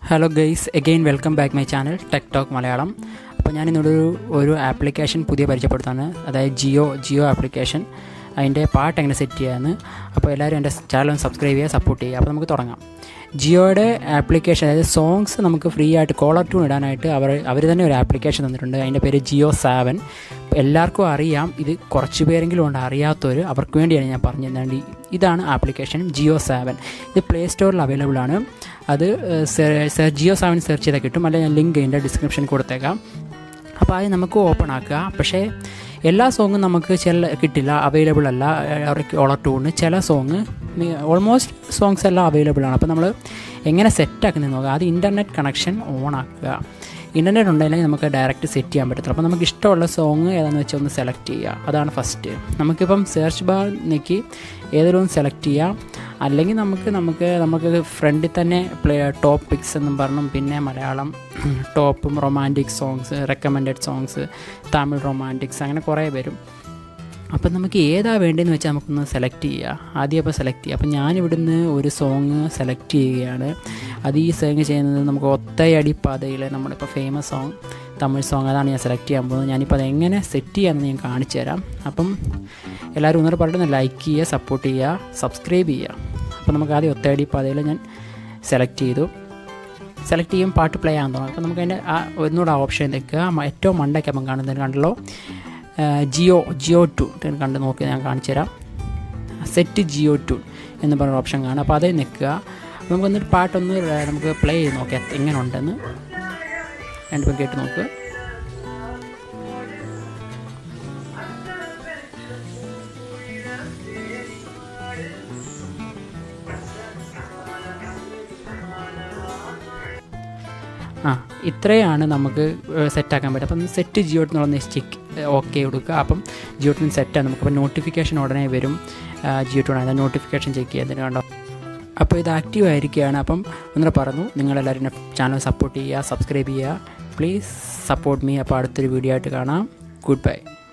hello guys again welcome back my channel tech talk Malayalam അപ്പോൾ ഞാനിന്നൊരു ഒരു ആപ്ലിക്കേഷൻ പുതിയ പരിചയപ്പെടുത്താണ് അതായത് ജിയോ ജിയോ ആപ്ലിക്കേഷൻ അതിൻ്റെ പാട്ട് എങ്ങനെ സെറ്റ് ചെയ്യാമെന്ന് അപ്പോൾ എല്ലാവരും എൻ്റെ ചാനൽ ഒന്ന് സബ്സ്ക്രൈബ് ചെയ്യുക സപ്പോർട്ട് ചെയ്യുക അപ്പോൾ നമുക്ക് തുടങ്ങാം ജിയോയുടെ ആപ്ലിക്കേഷൻ അതായത് സോങ്സ് നമുക്ക് ഫ്രീ ആയിട്ട് കോളർ ട്യൂൺ ഇടാനായിട്ട് അവർ അവർ തന്നെ ഒരു ആപ്ലിക്കേഷൻ തന്നിട്ടുണ്ട് അതിൻ്റെ പേര് ജിയോ സാവൻ എല്ലാവർക്കും അറിയാം ഇത് കുറച്ച് പേരെങ്കിലും ഉണ്ട് അറിയാത്തവർ അവർക്ക് വേണ്ടിയാണ് ഞാൻ പറഞ്ഞു തന്നത് ഇതാണ് ആപ്ലിക്കേഷൻ ജിയോ സാവൻ ഇത് പ്ലേ സ്റ്റോറിൽ അവൈലബിൾ ആണ് അത് ജിയോ സെവൻ സെർച്ച് ചെയ്താൽ കിട്ടും അല്ലെങ്കിൽ ഞാൻ ലിങ്ക് ഇതിൻ്റെ ഡിസ്ക്രിപ്ഷനിൽ കൊടുത്തേക്കാം അപ്പോൾ അത് നമുക്ക് ഓപ്പൺ ആക്കുക പക്ഷേ എല്ലാ സോങ്ങും നമുക്ക് ചില കിട്ടില്ല അവൈലബിൾ അല്ല ഓളർ ടൂണിന് ചില സോങ് ഓൾമോസ്റ്റ് സോങ്സ് എല്ലാം അവൈലബിൾ ആണ് അപ്പോൾ നമ്മൾ എങ്ങനെ സെറ്റാക്കുന്നത് നോക്കുക അത് ഇൻ്റർനെറ്റ് കണക്ഷൻ ഓൺ ആക്കുക ഇൻ്റർനെറ്റ് ഉണ്ടെങ്കിൽ നമുക്ക് ഡയറക്റ്റ് സെറ്റ് ചെയ്യാൻ പറ്റത്തില്ല അപ്പോൾ നമുക്ക് ഇഷ്ടമുള്ള സോങ് ഏതാണെന്ന് വെച്ചാൽ ഒന്ന് സെലക്ട് ചെയ്യുക അതാണ് ഫസ്റ്റ് നമുക്കിപ്പം സെർച്ച് ബാർ നീക്കി ഏതെങ്കിലും ഒന്ന് സെലക്ട് ചെയ്യാം അല്ലെങ്കിൽ നമുക്ക് നമുക്ക് നമുക്ക് ഫ്രണ്ടിൽ തന്നെ പ്ലേ ടോപ്പ് പിക്സ് എന്നും പറഞ്ഞും പിന്നെ മലയാളം ടോപ്പും romantic songs recommended songs Tamil romantics അങ്ങനെ കുറേ വരും അപ്പം നമുക്ക് ഏതാ വേണ്ടതെന്ന് വെച്ചാൽ നമുക്കൊന്ന് സെലക്ട് ചെയ്യുക ആദ്യം അപ്പോൾ സെലക്ട് ചെയ്യുക അപ്പോൾ ഞാനിവിടുന്ന് ഒരു സോങ് സെലക്ട് ചെയ്യുകയാണ് അത് ഈ സോങ് ചെയ്യുന്നത് നമുക്ക് ഒത്തയടി പാതയിൽ നമ്മളിപ്പോൾ ഫേമസ് സോങ് തമിഴ് സോങ് അതാണ് ഞാൻ സെലക്ട് ചെയ്യാൻ പോകുന്നത് ഞാനിപ്പോൾ അതെങ്ങനെ സെറ്റ് ചെയ്യാമെന്ന് ഞാൻ കാണിച്ചു തരാം അപ്പം എല്ലാവരും ഒന്നുകൂടെ പറഞ്ഞിട്ട് ലൈക്ക് ചെയ്യുക സപ്പോർട്ട് ചെയ്യുക സബ്സ്ക്രൈബ് ചെയ്യുക അപ്പോൾ നമുക്ക് ആദ്യം ഒത്തയടി പാതയിൽ ഞാൻ സെലക്ട് ചെയ്തു സെലക്ട് ചെയ്യും പാട്ട് പ്ലേ ആകാൻ തുടങ്ങും അപ്പോൾ നമുക്ക് അതിൻ്റെ ആ ഒന്നുകൂടെ ഓപ്ഷൻ നിൽക്കുക ഏറ്റവും മണ്ടയ്ക്ക് അപ്പം കാണുന്നതിന് കണ്ടല്ലോ ജിയോ ജിയോ ടു കണ്ട് നോക്കി ഞാൻ കാണിച്ചു തരാം സെറ്റ് ജിയോ ടു എന്ന് പറഞ്ഞ ഓപ്ഷൻ കാണാം അപ്പോൾ അതേ നിൽക്കുക നമുക്ക് എന്നിട്ട് പാട്ടൊന്ന് നമുക്ക് പ്ലേ ചെയ്ത് നോക്കാം എങ്ങനെ ഉണ്ടെന്ന് രണ്ടുപേർ കേട്ട് നോക്കുക ആ ഇത്രയാണ് നമുക്ക് സെറ്റാക്കാൻ പറ്റും അപ്പം സെറ്റ് ജിയോട്ടിനുള്ള ചെക്ക് ഓക്കെ കൊടുക്കുക അപ്പം ജിയോട്ടിന് സെറ്റാണ് നമുക്ക് അപ്പം നോട്ടിഫിക്കേഷൻ ഉടനെ വരും ജിയോ ടൂൺ അതിൻ്റെ നോട്ടിഫിക്കേഷൻ ചെക്ക് ചെയ്യുന്നതിന് കണ്ടോ അപ്പോൾ ഇത് ആക്റ്റീവ് ആയിരിക്കുകയാണ് അപ്പം ഒന്നുകൂടെ പറഞ്ഞു നിങ്ങളെല്ലാവരും ചാനൽ സപ്പോർട്ട് ചെയ്യുക സബ്സ്ക്രൈബ് ചെയ്യുക പ്ലീസ് സപ്പോർട്ട് മീ അപ്പോൾ അടുത്തൊരു വീഡിയോ ആയിട്ട് കാണാം ഗുഡ് ബൈ